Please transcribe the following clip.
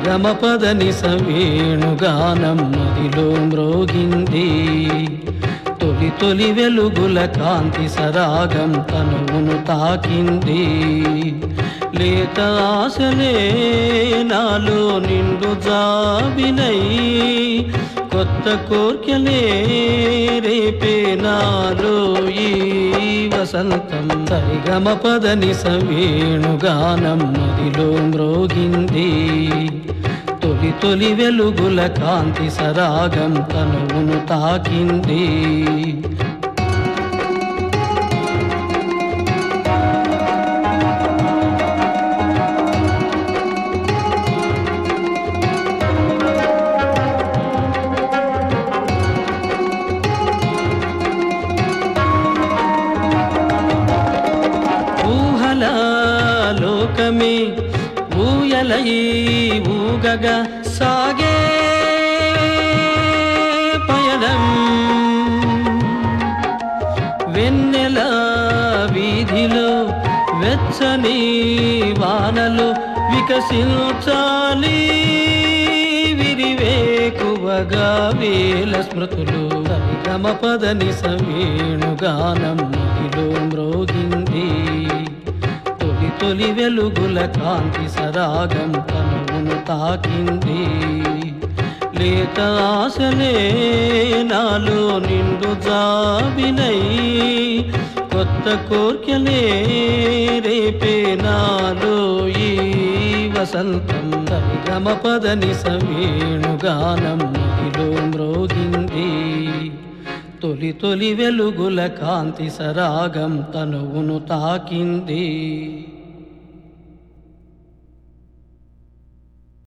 సరిగమ పదని సవేణుగానం మదిలో మ్రోగింది తొలి తొలి వెలుగుల కాంతి సరాగం తనువును తాకింది లేత ఆశలే నాలో నిండు జాబిలై కొత్త కోర్కెలే రేపే నాలో ఈ వసంతం సరిగమ పదని సవేణుగానం మదిలో మ్రోగింది తొలి తొలి వెలుగుల కాంతి సరాగం తనువును తాకింది ఊహల లోకమే ఊయలై ఊగగా సాగే పయనం వెన్నెల వీధిలో వెచ్చని వానలు వికసించాలి విరివేకువగా వేల స్మృతులు సరిగమ పదని సవేణుగానం మదిలో మ్రోగింది తొలి తొలి వెలుగుల కాంతి సరాగం తనువును తాకింది లేత ఆశలే నాలో నిండు జాబిలై కొత్త కోర్కెలే రేపే నాలో ఈ వసంతం సరిగమ పదని సవేణుగానం మదిలో మ్రోగింది తొలి తొలి వెలుగుల కాంతి సరాగం తనువును తాకింది